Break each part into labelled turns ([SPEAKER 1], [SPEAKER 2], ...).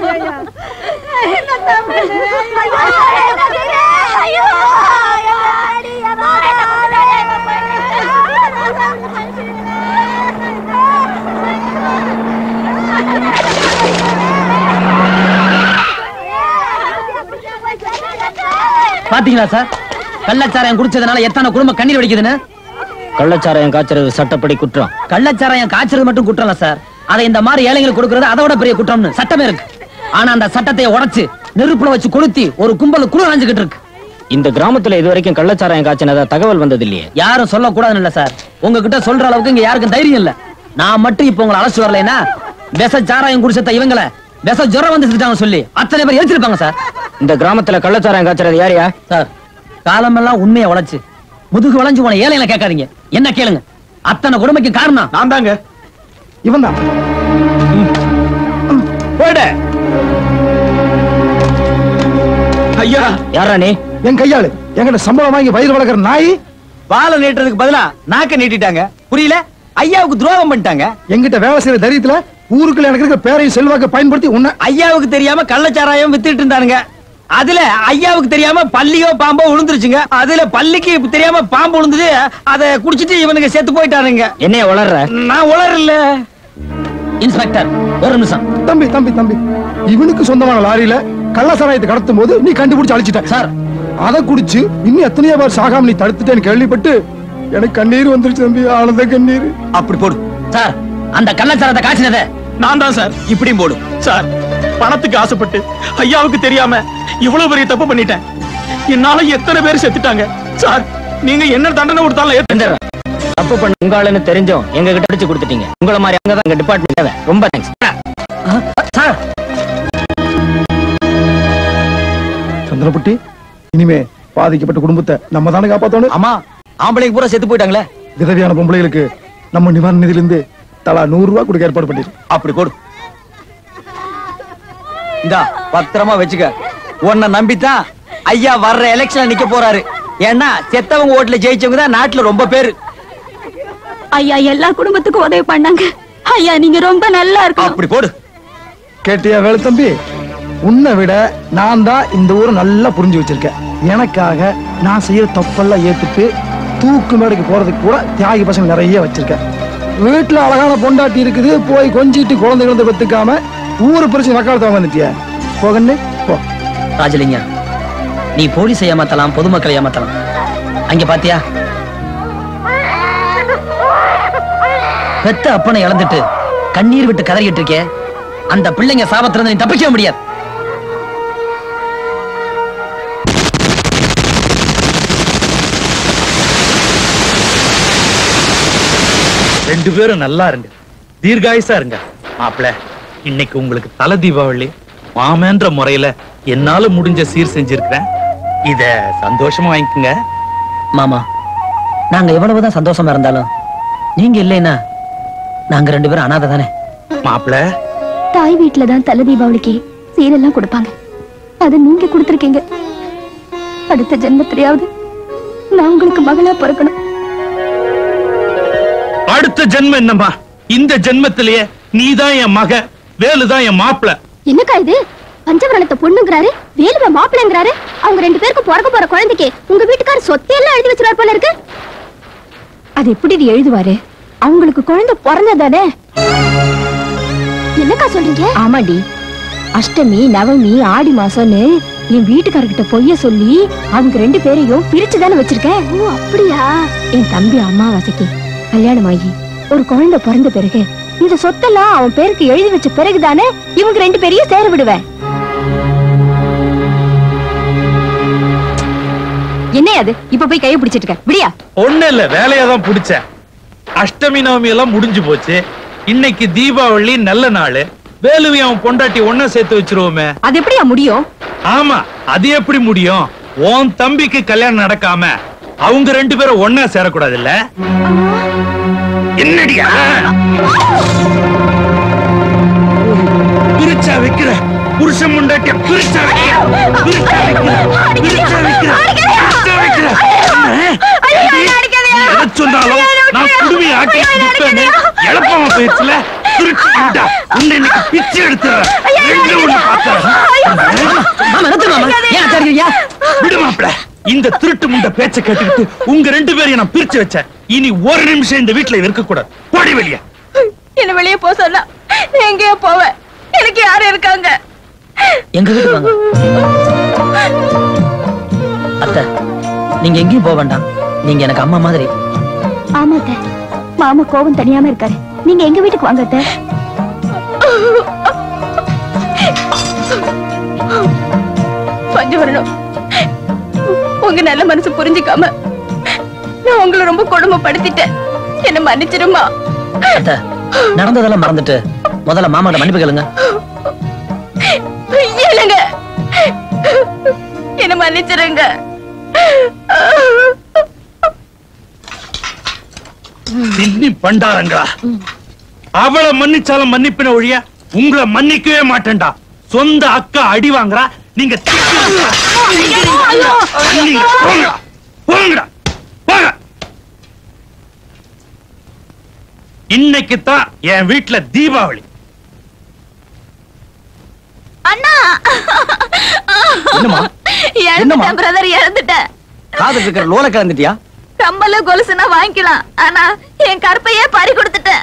[SPEAKER 1] பாத்தீங்களா சார் கள்ளச்சாராயம் குடிச்சதுனால எத்தனை குடும்பம் கண்ணீர் வடிக்குதுன்னு
[SPEAKER 2] கள்ளச்சாராயம் காய்ச்சறது சட்டப்படி குற்றம்
[SPEAKER 1] கள்ளச்சாராயம் காய்ச்சறது மட்டும் குற்றம் இல்ல சார் அதை இந்த மாதிரி ஏழைங்களுக்கு கொடுக்கறது அதை விட பெரிய குற்றம்னு சட்டமே இருக்கு ஆனா அந்த சட்டத்தை உடைச்சு நெருப்புல வச்சு கொளுத்தி ஒரு கும்பல் குழு அணைஞ்சுக்கிட்டு இருக்கு
[SPEAKER 2] இந்த கிராமத்துல இது வரைக்கும் கள்ளச்சாராயம் காய்ச்சினதா தகவல் வந்தது இல்லையே
[SPEAKER 1] யாரும் சொல்லக்கூடாதுன்னு இல்ல சார் உங்ககிட்ட சொல்ற அளவுக்கு இங்க யாருக்கும் தைரியம் இல்ல நான் மட்டும் இப்ப உங்களை அழைச்சு வரலைன்னா விச சாராயம் குடிச்சத இவங்கள விச ஜுரம் வந்து செத்துட்டாங்க சொல்லி அத்தனை பேர் எடுத்திருப்பாங்க சார்
[SPEAKER 2] இந்த கிராமத்துல கள்ளச்சாராயம் காய்ச்சறது யாரையா
[SPEAKER 1] சார் காலமெல்லாம் உண்மையை உழைச்சு முதுகு வளைஞ்சு போன ஏழைகளை கேட்காதீங்க என்ன கேளுங்க அத்தனை கொடுமைக்கு காரணம்
[SPEAKER 3] நான் தாங்க
[SPEAKER 4] இவன் தான்
[SPEAKER 3] போயிட ஐயா
[SPEAKER 2] யாரா நீ
[SPEAKER 4] என் கையாளு என்கிட்ட சம்பளம் வாங்கி வயிறு வளர்க்குற நாய்
[SPEAKER 3] வாழை நீட்டுறதுக்கு பதிலா நாக்க நீட்டிட்டாங்க புரியல ஐயாவுக்கு துரோகம் பண்ணிட்டாங்க
[SPEAKER 4] என்கிட்ட வேலை செய்யற தைரியத்துல ஊருக்குள்ள எனக்கு இருக்க பேரையும் செல்வாக்க பயன்படுத்தி உன்னை
[SPEAKER 3] ஐயாவுக்கு தெரியாம கள்ளச்சாராயம் வித்துட்டு இருந்தானுங்க அதுல ஐயாவுக்கு தெரியாம பள்ளியோ பாம்போ விழுந்துருச்சுங்க அதுல பள்ளிக்கு தெரியாம பாம்பு விழுந்தது அதை குடிச்சிட்டு இவனுங்க செத்து போயிட்டானுங்க
[SPEAKER 2] என்னைய வளர்ற
[SPEAKER 3] நான் உளறல
[SPEAKER 1] இன்ஸ்பெக்டர் ஒரு நிமிஷம்
[SPEAKER 4] தம்பி தம்பி தம்பி இவனுக்கு சொந்தமான லாரியில கள்ளசாராயத்தை கடத்தும் போது நீ கண்டுபிடிச்சு அழிச்சிட்ட
[SPEAKER 1] சார்.
[SPEAKER 4] அதை குடிச்சு இன்னும் எத்தனையோ பேர் சாகாம நீ தடுத்துட்டேன்னு கேள்விப்பட்டு எனக்கு கண்ணீர் வந்துருச்சு தம்பி ஆனந்த கண்ணீர்
[SPEAKER 3] அப்படி போடு
[SPEAKER 1] சார் அந்த கள்ளச்சாரத்தை காய்ச்சினதை
[SPEAKER 3] நான் தான் சார் இப்படியும் போடும் சார் பணத்துக்கு ஆசைப்பட்டு ஐயாவுக்கு தெரியாம இவ்வளவு பெரிய தப்பு பண்ணிட்டேன் என்னால எத்தனை பேர் செத்துட்டாங்க சார் நீங்க என்ன தண்டனை கொடுத்தாலும் ஏத்து-
[SPEAKER 2] எந்திரா. தப்பு பண்ண உங்க ஆளுன்னு தெரிஞ்சும் எங்க கிட்ட அடிச்சு கொடுத்துட்டீங்க உங்கள மாதிரி அங்கதான் எங்க டிபார்ட்மெண்ட் தேவை ரொம்ப தேங்க்ஸ்
[SPEAKER 1] சார்
[SPEAKER 4] சந்திரபுட்டி இனிமே பாதிக்கப்பட்ட குடும்பத்தை நம்ம தானே காப்பாத்தணும்
[SPEAKER 3] ஆமா ஆம்பளைக்கு பூரா செத்து போயிட்டாங்களே
[SPEAKER 4] விதவியான பொம்பளைகளுக்கு நம்ம நிவாரண நிதியிலிருந்து தலா நூறு ரூபாய் கொடுக்க ஏற்பாடு பண்ணிரு
[SPEAKER 3] அப்படி கொடு இந்தா பத்திரமா வச்சுக்க உன்னை நம்பித்தான் ஐயா வர்ற எலெக்ஷன்ல நிக்க போறாரு ஏன்னா செத்தவங்க ஓட்டுல ஜெயிச்சவங்க தான் நாட்டுல ரொம்ப பேரு
[SPEAKER 5] ஐயா எல்லா குடும்பத்துக்கும் உதவி பண்ணாங்க ஐயா நீங்க ரொம்ப நல்லா இருக்கணும்
[SPEAKER 3] அப்படி போடு
[SPEAKER 4] கேட்டியா வேலை தம்பி உன்னை விட நான் தான் இந்த ஊரை நல்லா புரிஞ்சு வச்சிருக்கேன் எனக்காக நான் செய்யற தப்பெல்லாம் ஏத்துட்டு தூக்கு மேடைக்கு போறதுக்கு கூட தியாகி பசங்க நிறைய வச்சிருக்கேன் வீட்டுல அழகான பொண்டாட்டி இருக்குது போய் கொஞ்சிட்டு குழந்தை குழந்தை பெத்துக்காம ஊரு பிரச்சனை வக்காலத்தை வந்துட்டிய போகன்னு போ
[SPEAKER 1] ராஜலிங்கம் நீ போலீஸ் ஏமாத்தலாம் பொதுமக்களை ஏமாத்தலாம் அங்க பாத்தியா பெத்த அப்பனை இழந்துட்டு கண்ணீர் விட்டு கதறிட்டு இருக்கே அந்த பிள்ளைங்க சாபத்துல இருந்து நீ தப்பிக்க முடியாது
[SPEAKER 6] ரெண்டு பேரும் நல்லா இருங்க தீர்காயுசா இருங்க மாப்பிள இன்னைக்கு உங்களுக்கு தலை தீபாவளி மாமன்ற முறையில என்னால முடிஞ்ச சீர் செஞ்சிருக்கிறேன் இத சந்தோஷமா வாங்கிக்கோங்க
[SPEAKER 1] மாமா நாங்க எவ்வளவுதான் சந்தோஷமா இருந்தாலும் நீங்க இல்லைன்னா நாங்க ரெண்டு பேரும் அனாதை தானே
[SPEAKER 6] மாப்பிள
[SPEAKER 5] தாய் வீட்டுல தான் தலை தீபாவளிக்கு சீரெல்லாம் கொடுப்பாங்க அதை நீங்க கொடுத்துருக்கீங்க அடுத்த ஜென்மத்திலேயாவது நான் உங்களுக்கு மகளா பிறக்கணும்
[SPEAKER 6] அடுத்த ஜென்மம் என்னம்மா இந்த ஜென்மத்திலேயே நீதான் என் மக வேலுதான் என் மாப்பிள
[SPEAKER 5] என்னக்கா இது பஞ்சவரணத்தை பொண்ணுங்கிறாரு வேலுவ மாப்பிள்ளைங்கிறாரு அவங்க ரெண்டு பேருக்கு பிறக்க போற குழந்தைக்கு உங்க வீட்டுக்காரர் சொத்தையெல்லாம் எழுதி வச்சிருவார் போல இருக்கு அது எப்படி இது எழுதுவாரு அவங்களுக்கு குழந்தை பிறந்ததானே என்னக்கா சொல்றீங்க ஆமாடி அஷ்டமி நவமி ஆடி மாசம்னு என் வீட்டுக்காரர்கிட்ட பொய்ய சொல்லி அவங்க ரெண்டு பேரையும் பிரிச்சு தானே வச்சிருக்கேன் ஓ அப்படியா என் தம்பி அம்மாவாசைக்கு கல்யாணம் ஆகி ஒரு குழந்தை பிறந்த பிறகு இந்த சொத்தெல்லாம் அவன் பேருக்கு எழுதி வச்ச பிறகுதானே இவங்க ரெண்டு பேரையும் சேர விடுவேன் என்ன அது இப்ப போய் கையை பிடிச்சிட்டு இருக்க விடியா
[SPEAKER 6] ஒண்ணு இல்ல வேலையா தான் பிடிச்சேன் அஷ்டமி நவமி எல்லாம் முடிஞ்சு போச்சு இன்னைக்கு தீபாவளி நல்ல நாள் வேலுவி அவன் பொண்டாட்டி ஒண்ணா சேர்த்து வச்சிருவோமே
[SPEAKER 5] அது எப்படியா முடியும்
[SPEAKER 6] ஆமா அது எப்படி முடியும் உன் தம்பிக்கு கல்யாணம் நடக்காம அவங்க ரெண்டு பேரும் ஒண்ணா சேரக்கூடாது இல்ல என்னடியா பிரிச்சா வைக்கிற புருஷன் முண்டாட்டிய பிரிச்சா வைக்கிற பிரிச்சா வைக்கிற பிரிச்சா வைக்கிற பிரிச்சா வைக்கிற நீ எதை சொன்னாலும் நான் குடுமையை ஆட்டி விட்டேன்னு எழப்பமா போயிடுச்சுல திருட்டு முண்டா, உன்னை இன்னைக்கு பிச்சை எடுத்துறேன் ரெண்டு ஒண்ணு பார்த்தேன்
[SPEAKER 1] மாமா நிறுத்து மாமா ஏன் ஆச்சாரியா
[SPEAKER 6] விடு மாப்ள இந்த திருட்டு முண்ட பேச்ச கேட்டுக்கிட்டு உங்க ரெண்டு பேரையும் நான் பிரிச்சு வச்சேன் இனி ஒரு நிமிஷம் இந்த வீட்டுல இருக்க கூடாது போடி வெளிய
[SPEAKER 5] என்ன வெளியே போக சொன்னா நான் எங்கேயோ போவேன் எனக்கு யாரு இருக்காங்க
[SPEAKER 1] எங்க வீட்டுக்கு வாங்க அத்தை நீங்க எங்கேயும் போக வேண்டாம் நீங்க எனக்கு அம்மா மாதிரி
[SPEAKER 5] ஆமா அத்தை மாமா கோவம் தனியாம இருக்காரு நீங்க எங்க வீட்டுக்கு வாங்க அத்தை பஞ்சவரணம் உங்க நல்ல மனசு புரிஞ்சுக்காம நான் உங்களை ரொம்ப கொடுமைப்படுத்திட்டேன் என்ன மன்னிச்சிருமா
[SPEAKER 1] அத்தை நடந்ததெல்லாம் மறந்துட்டு முதல்ல மாமாட்ட மன்னிப்பு கேளுங்க
[SPEAKER 5] இல்லைங்க என்ன மன்னிச்சிருங்க
[SPEAKER 6] தின்னி பண்டாரங்களா அவளை மன்னிச்சாலும் மன்னிப்பின ஒழிய உங்களை மன்னிக்கவே மாட்டேன்டா சொந்த அக்கா அடி வாங்குறா நீங்க திட்டுறீங்களா? நீங்க போங்கடா போங்கடா போங்க இன்னைக்கு தான் என் வீட்டுல தீபாவளி
[SPEAKER 5] அண்ணா
[SPEAKER 1] என்னம்மா?
[SPEAKER 5] இழந்துட்டேன் பிரதர் இழந்துட்டேன்
[SPEAKER 1] காது இருக்கிற லோல கலந்துட்டியா
[SPEAKER 5] கம்பல கொலுசுனா வாங்கிக்கலாம் ஆனா என் கருப்பையே பறி கொடுத்துட்டேன்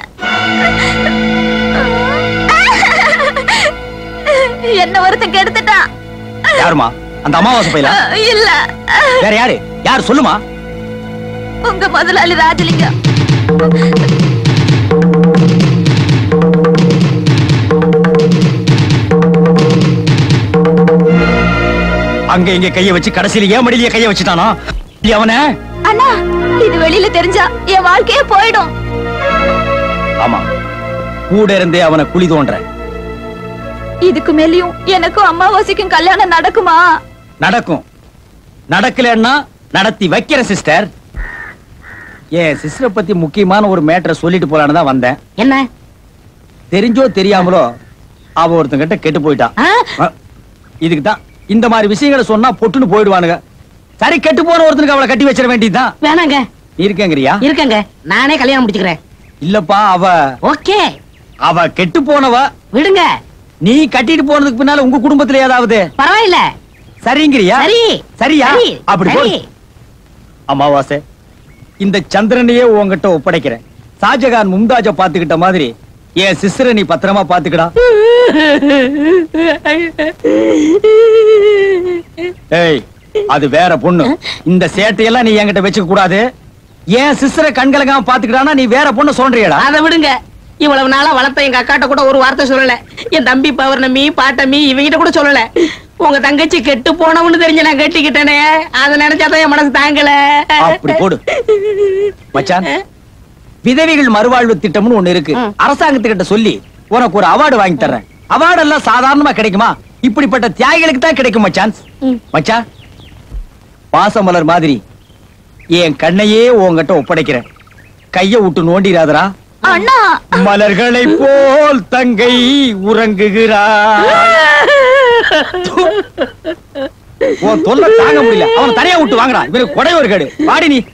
[SPEAKER 5] என்ன ஒருத்தன் கெடுத்துட்டான்
[SPEAKER 1] யாருமா அந்த அமாவாசை பையல
[SPEAKER 5] இல்ல
[SPEAKER 1] வேற யாரு யார் சொல்லுமா
[SPEAKER 5] உங்க முதலாளி ராஜலிங்கம்
[SPEAKER 1] அங்க இங்க கைய வச்சு கடைசியில ஏன் மடியில கைய வச்சுட்டானா நீ அவன
[SPEAKER 5] அண்ணா இது வெளியில தெரிஞ்சா என் வாழ்க்கையே போயிடும்
[SPEAKER 1] ஆமா கூட இருந்தே அவனை குழி தோன்ற
[SPEAKER 5] இதுக்கு மேலயும் எனக்கும் அம்மாவாசைக்கும் கல்யாணம் நடக்குமா
[SPEAKER 1] நடக்கும் நடக்கலன்னா நடத்தி வைக்கிற சிஸ்டர் என் சிஸ்டரை பத்தி முக்கியமான ஒரு மேட்டரை சொல்லிட்டு போலான்னு தான் வந்தேன்
[SPEAKER 2] என்ன
[SPEAKER 1] தெரிஞ்சோ தெரியாமலோ அவ ஒருத்தங்கிட்ட கெட்டு போயிட்டான் அ, இதுக்கு தான் இந்த மாதிரி விஷயங்களை சொன்னா பொட்டுன்னு போயிடுவானுங்க சரி கெட்டு போன ஒருத்தனுக்கு அவளை கட்டி வச்சிட வேண்டியதுதான்
[SPEAKER 2] வேணாங்க
[SPEAKER 1] நீ இருக்கேங்கிறியா
[SPEAKER 2] இருக்கங்க நானே கல்யாணம் முடிச்சுக்கிறேன்
[SPEAKER 1] இல்லப்பா அவ
[SPEAKER 2] ஓகே
[SPEAKER 1] அவ கெட்டு போனவ
[SPEAKER 2] விடுங்க
[SPEAKER 1] நீ கட்டிட்டு போனதுக்கு பின்னால உங்க குடும்பத்துல ஏதாவது
[SPEAKER 2] பரவாயில்ல
[SPEAKER 1] சரிங்கிறியா
[SPEAKER 2] சரி
[SPEAKER 1] சரியா
[SPEAKER 2] சரி,
[SPEAKER 1] அப்படி
[SPEAKER 2] சரி.
[SPEAKER 1] போடு. அமாவாசை இந்த சந்திரனையே உன்கிட்ட ஒப்படைக்கிறேன் ஷாஜகான் மும்தாஜ பாத்துக்கிட்ட மாதிரி என் சிஸ்டரை நீ பத்திரமா பாத்துக்கடா ஏய் அது வேற பொண்ணு இந்த சேட்டையெல்லாம் நீ என்கிட்ட வச்சுக்க கூடாது என் சிஸ்டரை கண்கலங்காம பாத்துக்கிட்டானா நீ வேற பொண்ணு சொல்றியடா
[SPEAKER 2] அதை விடுங்க இவ்வளவு நாளா வளர்த்த எங்க அக்காட்ட கூட ஒரு வார்த்தை சொல்லல என் தம்பி பௌர்ணமி பாட்டமி இவங்கிட்ட கூட சொல்லல உங்க தங்கச்சி கெட்டு போனவன்னு தெரிஞ்சு நான் கட்டிக்கிட்டேனே அதை நினைச்சாதான் என் மனசு தாங்கல
[SPEAKER 1] அப்படி போடு மச்சான் விதவைகள் மறுவாழ்வு திட்டம்னு ஒண்ணு இருக்கு
[SPEAKER 2] ம்.
[SPEAKER 1] அரசாங்கத்துக்கிட்ட சொல்லி உனக்கு ஒரு அவார்டு வாங்கி தர்றேன் அவார்டு எல்லாம் சாதாரணமா கிடைக்குமா இப்படிப்பட்ட தியாகிகளுக்கு தான் கிடைக்கும் மச்சான்
[SPEAKER 2] ம்.
[SPEAKER 1] மச்சான் பாசமலர் மாதிரி என் கண்ணையே உன்கிட்ட ஒப்படைக்கிறேன் கைய விட்டு நோண்டிராதரா
[SPEAKER 5] அண்ணா
[SPEAKER 1] மலர்களை போல் தங்கை உறங்குகிறார் உன் தொல்லை தாங்க முடியல அவன் தனியா விட்டு வாங்கடா இவனுக்கு கொடை ஒரு கேடு பாடி நீ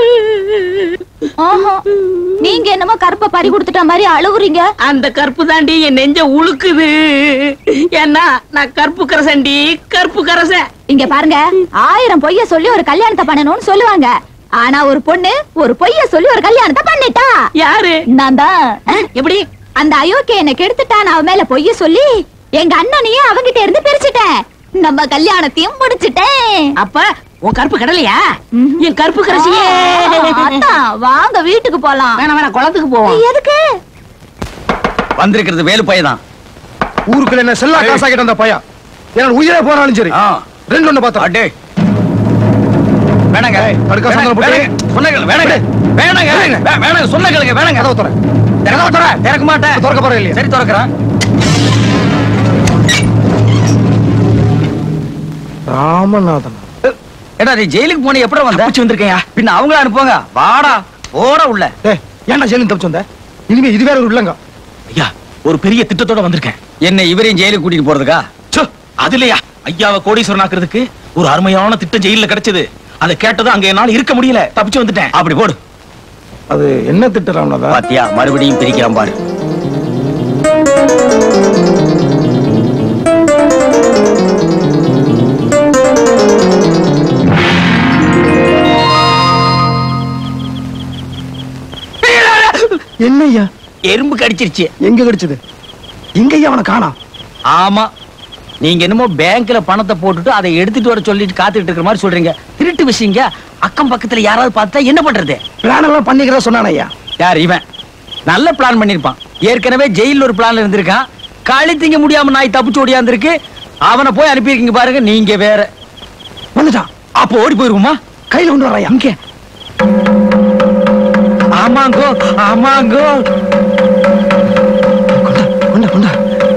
[SPEAKER 5] ஆஹா. நீங்க என்னமோ கருப்பை பறி கொடுத்துட்ட மாதிரி அழுவுறீங்க
[SPEAKER 2] அந்த கற்பு தாண்டி என் நெஞ்ச உழுக்குது ஏன்னா நான் கற்பு கரசண்டி கற்பு கரசன்
[SPEAKER 5] இங்க பாருங்க ஆயிரம் பொய்ய சொல்லி ஒரு கல்யாணத்தை பண்ணணும்னு சொல்லுவாங்க ஆனா ஒரு பொண்ணு ஒரு பொய்ய சொல்லி ஒரு கல்யாணத்தை பண்ணிட்டா
[SPEAKER 2] யாரு
[SPEAKER 5] நான் தான்
[SPEAKER 2] அஹ், எப்படி
[SPEAKER 5] அந்த அயோக்கிய என்ன கெடுத்துட்டான் அவன் மேல பொய்ய சொல்லி எங்க அண்ணனையும் அவங்கிட்ட இருந்து பிரிச்சுட்டேன் நம்ம கல்யாணத்தையும் முடிச்சிட்டேன்
[SPEAKER 2] அப்ப உன் கற்பு கடலையா
[SPEAKER 5] ம்ஹும்.
[SPEAKER 2] என் கற்பு கரசியே
[SPEAKER 5] அதான், வாங்க வீட்டுக்கு போலாம்
[SPEAKER 2] வேணா வேணா குளத்துக்கு போவோம்
[SPEAKER 5] எதுக்கு
[SPEAKER 1] வந்திருக்கிறது வேலு பையதான்
[SPEAKER 4] ஊருக்குள்ள என்ன செல்லா காசாக்கிட்ட அந்த பையன் என்னோட உயிரே போனாலும் சரி ரெண்டு ஒண்ணு பார்த்தா
[SPEAKER 1] அடே வேணாங்க
[SPEAKER 4] தடுக்கா சந்தனம் போட்டு.
[SPEAKER 1] வேணாங்க. சொன்ன கேளு, வேணாங்க வேணாங்க வே- வேணாங்க சொன்ன கேளுங்க வேணாங்க
[SPEAKER 4] கதவை திற.
[SPEAKER 1] திறக்க திற திறக்க மாட்டேன்
[SPEAKER 4] திறக்க போறேன் இல்லையா?
[SPEAKER 1] சரி திறக்கிறேன்
[SPEAKER 4] ராமநாதன்
[SPEAKER 1] ஏடா நீ ஜெயிலுக்கு போன எப்பட வந்த
[SPEAKER 3] தப்பிச்சு வந்திருக்கேன்யா.
[SPEAKER 1] பின்ன அவங்கள அனுப்புவாங்க வாடா ஓட உள்ள
[SPEAKER 4] ஏய் ஏன்டா ஜெயிலும் தப்பிச்சு வந்த இனிமே இது வேற ஒரு இல்லங்க
[SPEAKER 3] ஐயா ஒரு பெரிய திட்டத்தோட வந்திருக்கேன்
[SPEAKER 1] என்ன இவரையும் ஜெயிலுக்கு கூட்டிட்டு போறதுக்கா
[SPEAKER 3] ச்சோ, அது இல்லையா ஐயாவை கோடீஸ்வரன் ஆக்குறதுக்கு ஒரு அருமையான திட்டம் ஜெயில கிடைச்சது அதை கேட்டதும் அங்க என்னால இருக்க முடியல தப்பிச்சு வந்துட்டேன்
[SPEAKER 1] அப்படி போடு
[SPEAKER 4] அது என்ன திட்டம் ராமநாதா
[SPEAKER 1] பாத்தியா மறுபடியும் பிரிக்கிறான் பாரு
[SPEAKER 4] என்னய்யா
[SPEAKER 1] எறும்பு கடிச்சிருச்சு
[SPEAKER 4] எங்க கிடைச்சது எங்கய்யா அவனை காணா
[SPEAKER 1] ஆமா நீங்க என்னமோ பேங்க்ல பணத்தை போட்டுட்டு அதை எடுத்துட்டு வர சொல்லிட்டு காத்துட்டு இருக்கிற மாதிரி சொல்றீங்க திருட்டு விஷயங்க அக்கம் பக்கத்துல யாராவது பார்த்தா என்ன பண்றது
[SPEAKER 4] பிளான் எல்லாம் பண்ணிக்கிறதா சொன்னானே ஐயா
[SPEAKER 1] யார் இவன் நல்ல பிளான் பண்ணிருப்பான் ஏற்கனவே ஜெயில ஒரு பிளான்ல இருந்திருக்கான் களி திங்க முடியாம நாய் தப்பிச்சு ஓடியாந்துருக்கு அவனை போய் அனுப்பியிருக்கீங்க பாருங்க நீங்க வேற
[SPEAKER 4] வந்துட்டான்
[SPEAKER 1] அப்போ ஓடி போயிருவோமா
[SPEAKER 4] கையில கொண்டு வரையா
[SPEAKER 1] இங்க ஆமாங்கோ ஆமாங்கோ
[SPEAKER 4] கொண்டா கொண்டா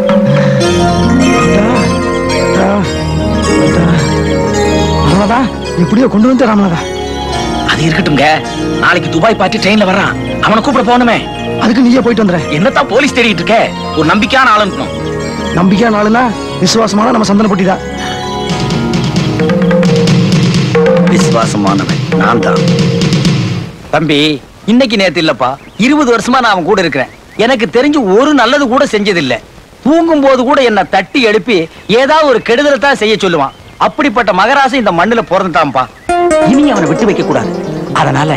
[SPEAKER 4] ராமநாதா எப்படியோ கொண்டு வந்து ராமநாதா
[SPEAKER 3] அது இருக்கட்டும்ங்க நாளைக்கு துபாய் பார்ட்டி ட்ரெயின்ல வர்றான் அவனை கூப்பிட போகணுமே
[SPEAKER 4] அதுக்கு நீயே போயிட்டு வந்துற
[SPEAKER 3] என்னத்தான் போலீஸ் தேடிட்டு இருக்க ஒரு நம்பிக்கையான ஆள் இருக்கணும்
[SPEAKER 4] நம்பிக்கையான நாளுனா விசுவாசமான நம்ம சந்தன பொட்டி தான்
[SPEAKER 1] விசுவாசமானவன் நான் தான் தம்பி இன்னைக்கு நேத்து இல்லப்பா இருபது வருஷமா நான் அவன் கூட இருக்கிறேன் எனக்கு தெரிஞ்சு ஒரு நல்லது கூட செஞ்சதில்ல தூங்கும் போது கூட என்ன தட்டி எழுப்பி ஏதாவது ஒரு கெடுதலை தான் செய்ய சொல்லுவான் அப்படிப்பட்ட மகராசன் இந்த மண்ணுல பிறந்துட்டான்ப்பா இனி அவனை விட்டு வைக்க கூடாது அதனால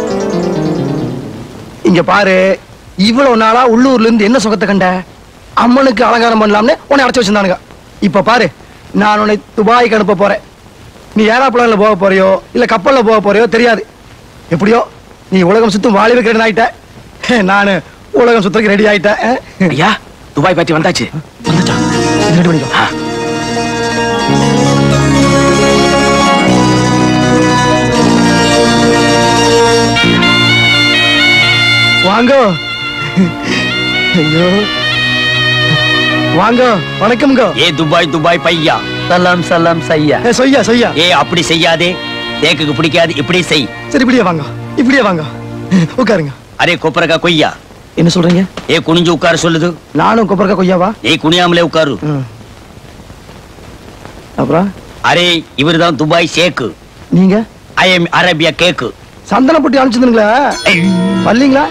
[SPEAKER 4] இங்க பாரு இவ்வளவு நாளா உள்ளூர்ல இருந்து என்ன சுகத்தை கண்ட அம்மனுக்கு அலங்காரம் பண்ணலாம்னு உன்னை அடைச்சு வச்சிருந்தானுங்க இப்ப பாரு நான் உன்னை துபாய்க்கு அனுப்ப போறேன் நீ ஏரோப்ளான்ல போக போறியோ இல்ல கப்பல்ல போக போறியோ தெரியாது எப்படியோ நீ உலகம் சுத்தும் வாலிப கிரேடன் ஆயிட்ட நானு உலகம் சுத்துறதுக்கு ரெடி ஆயிட்டேன்
[SPEAKER 3] ஐயா துபாய் பார்ட்டி வந்தாச்சு வந்துட்டான்
[SPEAKER 4] ரெடி பண்ணிக்கோ
[SPEAKER 3] ஆ.
[SPEAKER 4] வாங்கோ ஐயோ வாங்கோ வணக்கம்கோ
[SPEAKER 1] ஏ துபாய் துபாய் பையா சலாம் சலாம் சையா
[SPEAKER 4] ஏ சொய்யா சொய்யா
[SPEAKER 1] ஏ அப்படி செய்யாதே தேக்குக்கு பிடிக்காது இப்படி செய்
[SPEAKER 4] சரி இப்படியே வாங்க இப்படியே வாங்க உட்காருங்க
[SPEAKER 1] அரே கொப்பரக்கா கொய்யா
[SPEAKER 4] என்ன சொல்றீங்க
[SPEAKER 1] ஏ குனிஞ்சு உட்கார சொல்லுது
[SPEAKER 4] நானும் கொப்பரக்கா கொய்யாவா
[SPEAKER 1] ஏய் குனியாமலே உட்காரு
[SPEAKER 4] ம். அப்புறம்
[SPEAKER 1] அரே இவர்தான் துபாய் ஷேக்கு
[SPEAKER 4] நீங்க
[SPEAKER 1] ஐ எம் அரேபியா கேக்கு
[SPEAKER 4] சந்தனப்பட்டி அனுப்பிச்சிருந்தீங்களா வரலீங்களா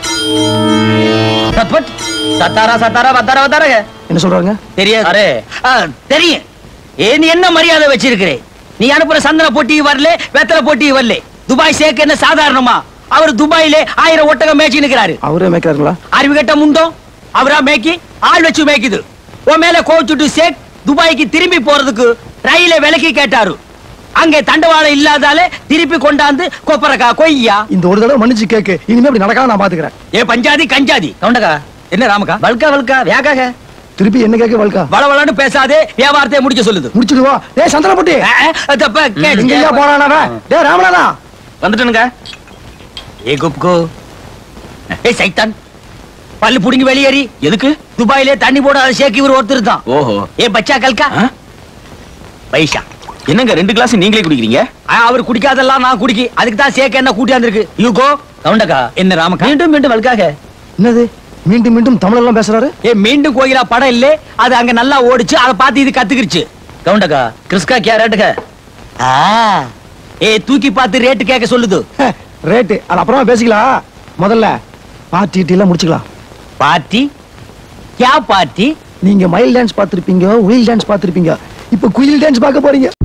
[SPEAKER 1] சத்வட் சத்தாரா சத்தாரா வத்தாரா வத்தாரா
[SPEAKER 4] என்ன சொல்றாங்க
[SPEAKER 1] தெரியாது அரே ஆ, தெரியும் ஏ நீ என்ன மரியாதை வச்சிருக்கிறே நீ அனுப்புற சந்தன போட்டி வரல வெத்தலை போட்டி வரல துபாய் ஷேக் என்ன சாதாரணமா அவர் துபாயிலே ஆயிரம் ஒட்டகம் மேய்ச்சி நிக்கிறாரு
[SPEAKER 4] அவரே மேய்க்கிறாருங்களா
[SPEAKER 1] அறிவு கட்ட முண்டோ அவரா மேய்க்கி ஆள் வச்சு மேய்க்குது உன் மேல கோச்சுட்டு ஷேக் துபாய்க்கு திரும்பி போறதுக்கு ரயில விலக்கி கேட்டாரு அங்கே தண்டவாளம் இல்லாதால திருப்பி கொண்டாந்து கொப்பரக்கா கொய்யா
[SPEAKER 4] இந்த ஒரு தடவை மன்னிச்சு கேக்கு இனிமே அப்படி நடக்காம நான் பாத்துக்கிறேன்
[SPEAKER 1] ஏ பஞ்சாதி கஞ்சாதி கவுண்டக்கா என்ன ராமக்கா வல்கா வல்கா வேகாக
[SPEAKER 4] திருப்பி என்ன கேட்க வல்கா
[SPEAKER 1] வளவளன்னு பேசாதே வியாபாரத்தை முடிக்க சொல்லுது
[SPEAKER 4] முடிச்சிடுவா டேய் சந்தனப்பட்டி
[SPEAKER 1] ஆ, ஆ, தப்பா கேளு.
[SPEAKER 4] எங்க ஐயா போறானவ டேய் ராமநாதா
[SPEAKER 3] வந்துட்டனுங்க
[SPEAKER 1] ஏ குப்கோ ஏ சைத்தான் பல்லு புடுங்கி வெளியேறி
[SPEAKER 3] எதுக்கு
[SPEAKER 1] துபாயிலே தண்ணி போடாத ஷேக் இவர் ஒருத்தர் தான்
[SPEAKER 3] ஓஹோ
[SPEAKER 1] ஏ பச்சா கல்கா
[SPEAKER 3] ஆ?
[SPEAKER 1] பைசா
[SPEAKER 3] என்னங்க ரெண்டு கிளாஸ் நீங்களே குடிக்கிறீங்க
[SPEAKER 1] ஆ, அவர் குடிக்காதெல்லாம் நான் குடிக்கி அதுக்கு தான் சேக்க என்ன கூட்டியாந்துருக்கு யூகோ கவுண்டக்கா என்ன ராமக்கா மீண்டும் மீண்டும் வல்காக
[SPEAKER 4] என்னது மீண்டும் மீண்டும் தமிழ் எல்லாம் பேசுறாரு
[SPEAKER 1] ஏ மீண்டும் கோயிலா படம் இல்ல அது அங்க நல்லா ஓடிச்சு அதை பார்த்து இது கத்துக்கிருச்சு கவுண்டக்கா கிறிஸ்கா கே ரேட்டுக்க ஏ தூக்கி பார்த்து ரேட்டு கேட்க சொல்லுது
[SPEAKER 4] ரேட்டு அது அப்புறமா பேசிக்கலாம் முதல்ல பார்ட்டி டீ எல்லாம் முடிச்சுக்கலாம்
[SPEAKER 1] பார்ட்டி கே பார்ட்டி
[SPEAKER 4] நீங்க மயில் டான்ஸ் பார்த்திருப்பீங்க உயில் டான்ஸ் பார்த்திருப்பீங்க இப்ப குயில் டான்ஸ் பார்க்க போறீங்க